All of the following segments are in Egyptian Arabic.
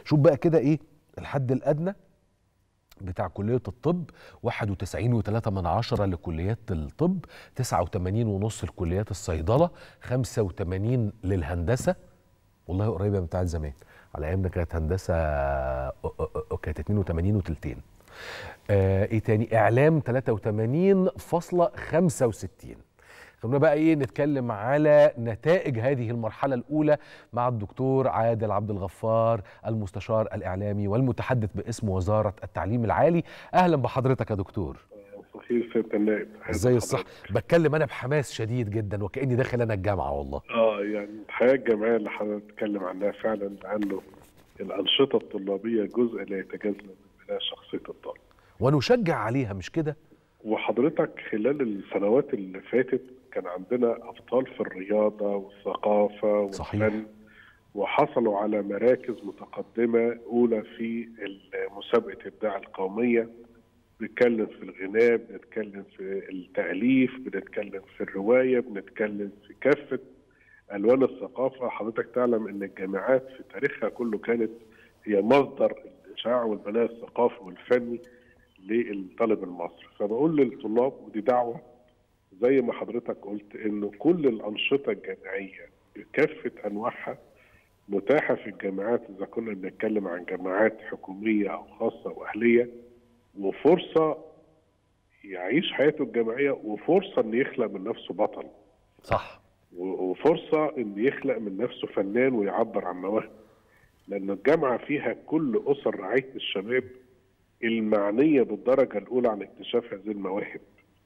شوف بقى كده ايه الحد الادنى بتاع كلية الطب 91.3 من عشرة لكليات الطب 89 ونص لكليات الصيدلة 85 للهندسة والله قريبة من بتاعت زمان على ايامنا كانت هندسة كانت 82 وتلتين آه ايه تاني اعلام 83.65 خلونا بقى ايه نتكلم على نتائج هذه المرحله الاولى مع الدكتور عادل عبد الغفار المستشار الاعلامي والمتحدث باسم وزاره التعليم العالي اهلا بحضرتك يا دكتور صحيح سياده النائب ازاي الصح بتكلم انا بحماس شديد جدا وكاني داخل انا الجامعه والله اه يعني الحياه الجامعيه اللي حضرتك بتتكلم عنها فعلا لانه الانشطه الطلابيه جزء لا يتجزا من بناء شخصيه الطالب ونشجع عليها مش كده وحضرتك خلال السنوات اللي فاتت كان عندنا ابطال في الرياضه والثقافه صحيح. والفن وحصلوا على مراكز متقدمه اولى في مسابقه ابداع القوميه بنتكلم في الغناء بنتكلم في التاليف بنتكلم في الروايه بنتكلم في كافه الوان الثقافه حضرتك تعلم ان الجامعات في تاريخها كله كانت هي مصدر الاشعاع والبناء الثقافي والفني للطالب المصري فبقول للطلاب ودي دعوه زي ما حضرتك قلت انه كل الانشطه الجامعيه بكافه انواعها متاحه في الجامعات اذا كنا بنتكلم عن جامعات حكوميه او خاصه واهليه وفرصه يعيش حياته الجامعيه وفرصه ان يخلق من نفسه بطل صح وفرصه ان يخلق من نفسه فنان ويعبر عن مواهبه لان الجامعه فيها كل اسر رعايه الشباب المعنيه بالدرجه الاولى عن اكتشاف هذه المواهب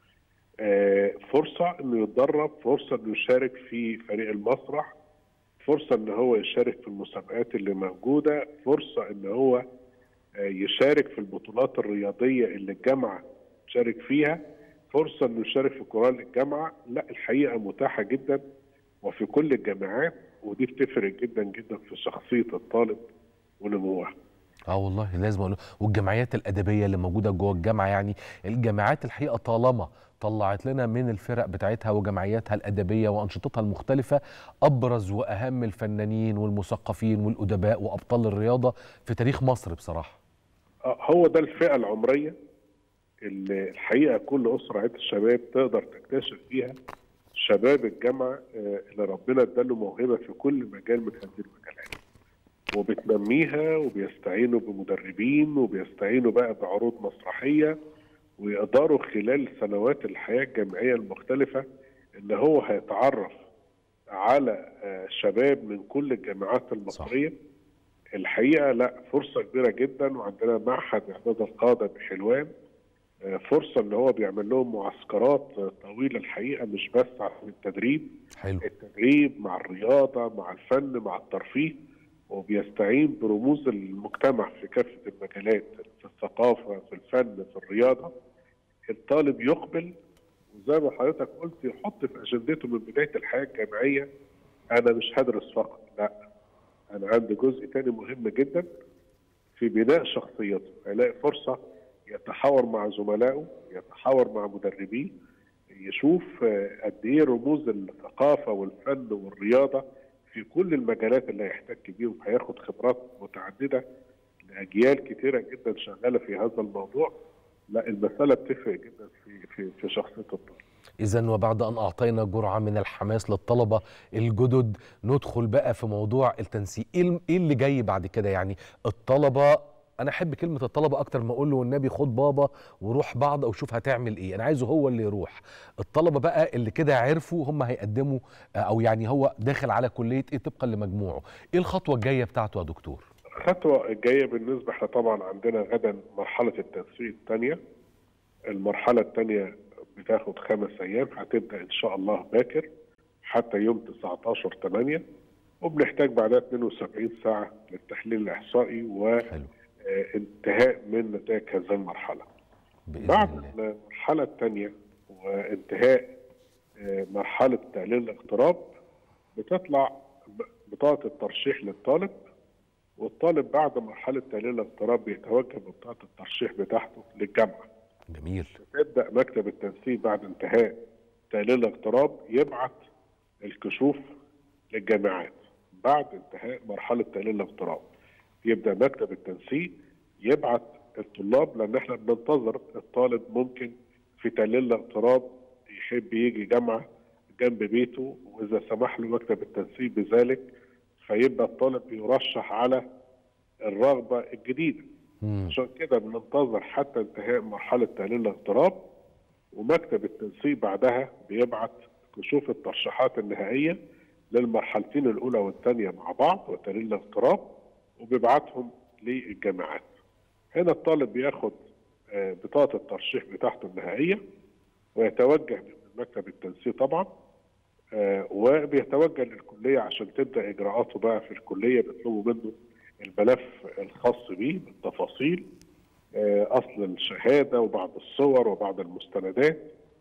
آه فرصه انه يتدرب فرصه انه يشارك في فريق المسرح فرصه ان هو يشارك في المسابقات اللي موجوده فرصه ان هو آه يشارك في البطولات الرياضيه اللي الجامعه تشارك فيها فرصه انه يشارك في كورال الجامعه لا الحقيقه متاحه جدا وفي كل الجامعات ودي بتفرق جدا جدا في شخصيه الطالب ونموها اه والله لازم اقول والجمعيات الادبيه اللي موجوده جوه الجامعه يعني الجامعات الحقيقه طالما طلعت لنا من الفرق بتاعتها وجمعياتها الادبيه وانشطتها المختلفه ابرز واهم الفنانين والمثقفين والادباء وابطال الرياضه في تاريخ مصر بصراحه. هو ده الفئه العمريه اللي الحقيقه كل اسره عيله الشباب تقدر تكتشف فيها شباب الجامعه اللي ربنا اداله موهبه في كل مجال من هذه المجالات. وبتنميها وبيستعينوا بمدربين وبيستعينوا بقى بعروض مسرحيه ويقدروا خلال سنوات الحياه الجامعيه المختلفه ان هو هيتعرف على شباب من كل الجامعات المصريه صح. الحقيقه لا فرصه كبيره جدا وعندنا معهد اعداد القاده بحلوان فرصه ان هو بيعمل لهم معسكرات طويله الحقيقه مش بس عشان التدريب حلو. التدريب مع الرياضه مع الفن مع الترفيه وبيستعين برموز المجتمع في كافه المجالات في الثقافه في الفن في الرياضه الطالب يقبل وزي ما حضرتك قلت يحط في اجندته من بدايه الحياه الجامعيه انا مش هدرس فقط لا انا عندي جزء تاني مهم جدا في بناء شخصيته هيلاقي فرصه يتحاور مع زملائه يتحاور مع مدربيه يشوف قد ايه رموز الثقافه والفن والرياضه في كل المجالات اللي هيحتك بيهم هياخد خبرات متعدده لاجيال كتيره جدا شغاله في هذا الموضوع لا المساله بتفرق جدا في في في شخصيه الطالب. اذا وبعد ان اعطينا جرعه من الحماس للطلبه الجدد ندخل بقى في موضوع التنسيق، ايه اللي جاي بعد كده يعني الطلبه انا احب كلمه الطلبه اكتر ما اقول له والنبي خد بابا وروح بعض او شوف هتعمل ايه انا عايزه هو اللي يروح الطلبه بقى اللي كده عرفوا هم هيقدموا او يعني هو داخل على كليه ايه طبقا لمجموعه ايه الخطوه الجايه بتاعته يا دكتور الخطوه الجايه بالنسبه احنا طبعا عندنا غدا مرحله التنسيق الثانيه المرحله الثانيه بتاخد خمس ايام هتبدا ان شاء الله باكر حتى يوم 19 8 وبنحتاج بعدها 72 ساعه للتحليل الاحصائي و حلو. انتهاء من نتائج هذه المرحله. بإذن بعد الله. المرحله الثانيه وانتهاء مرحله تقليل الاغتراب بتطلع بطاقه الترشيح للطالب والطالب بعد مرحله تقليل الاغتراب بيتوجه ببطاقه الترشيح بتاعته للجامعه. جميل تبدا مكتب التنسيق بعد انتهاء تقليل الاغتراب يبعت الكشوف للجامعات بعد انتهاء مرحله تقليل الاغتراب. يبدا مكتب التنسيق يبعت الطلاب لان احنا بننتظر الطالب ممكن في تقليل الاغتراب يحب يجي جامعه جنب بيته واذا سمح له مكتب التنسيق بذلك فيبقى الطالب يرشح على الرغبه الجديده مم. عشان كده بننتظر حتى انتهاء مرحله تقليل الاغتراب ومكتب التنسيق بعدها بيبعت كشوف الترشيحات النهائيه للمرحلتين الاولى والثانيه مع بعض وتقليل الاغتراب وبيبعتهم للجامعات. هنا الطالب بياخد آه، بطاقه الترشيح بتاعته النهائيه ويتوجه من مكتب التنسيق طبعا آه، وبيتوجه للكليه عشان تبدا اجراءاته بقى في الكليه بيطلبوا منه الملف الخاص به بالتفاصيل آه، اصل الشهاده وبعض الصور وبعض المستندات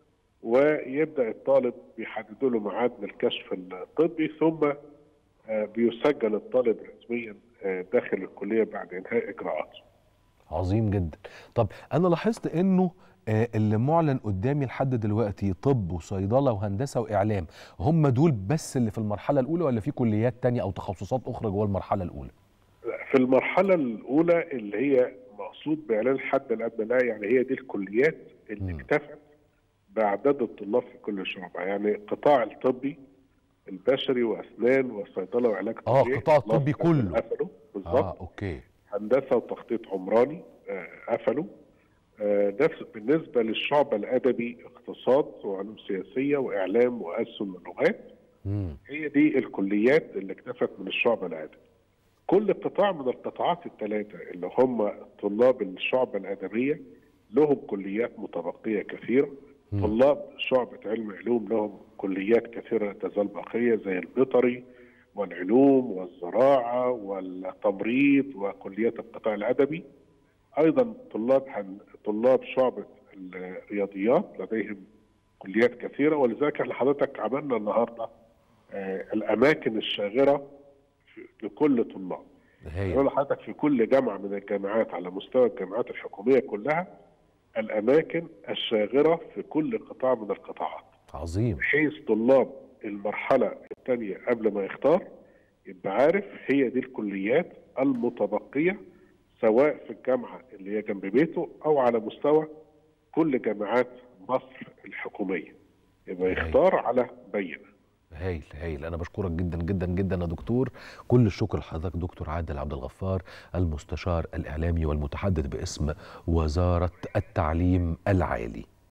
ويبدا الطالب بيحددوا له ميعاد للكشف الطبي ثم آه، بيسجل الطالب رسميا آه، داخل الكليه بعد انهاء اجراءاته. عظيم جدا طب انا لاحظت انه آه، اللي معلن قدامي لحد دلوقتي طب وصيدله وهندسه واعلام هم دول بس اللي في المرحله الاولى ولا في كليات تانية او تخصصات اخرى جوه المرحله الاولى في المرحله الاولى اللي هي مقصود باعلان الحد الادنى لها يعني هي دي الكليات اللي مم. اكتفت باعداد الطلاب في كل شعبه يعني القطاع الطبي البشري واسنان وصيدله وعلاج آه، طبيعي القطاع خلاص الطبي كله. قفلوا بالظبط اه اوكي هندسه وتخطيط عمراني آه، قفلوا آه، نفس بالنسبه للشعب الادبي اقتصاد وعلوم سياسيه واعلام واسهم ولغات مم. هي دي الكليات اللي اكتفت من الشعب الادبي. كل قطاع من القطاعات الثلاثه اللي هم طلاب الشعب الادبيه لهم كليات متبقيه كثيره، مم. طلاب شعبه علم علوم لهم كليات كثيره لا تزال باقيه زي البيطري والعلوم والزراعه والتمريض وكليات القطاع الادبي. ايضا طلاب هن... طلاب شعبه الرياضيات لديهم كليات كثيره ولذلك احنا حضرتك عملنا النهارده آه، الاماكن الشاغره في- لكل طلاب. هايل بقول لحضرتك في كل جامعه من الجامعات على مستوى الجامعات الحكوميه كلها الاماكن الشاغره في كل قطاع من القطاعات. عظيم بحيث طلاب المرحله الثانيه قبل ما يختار يبقى عارف هي دي الكليات المتبقيه سواء في الجامعه اللي هي جنب بيته او على مستوى كل جامعات مصر الحكوميه. يبقى أيوة. يختار على بينه. هايل هايل انا بشكرك جدا جدا جدا يا دكتور كل الشكر لحضرتك دكتور عادل عبد الغفار المستشار الاعلامي والمتحدث باسم وزاره التعليم العالي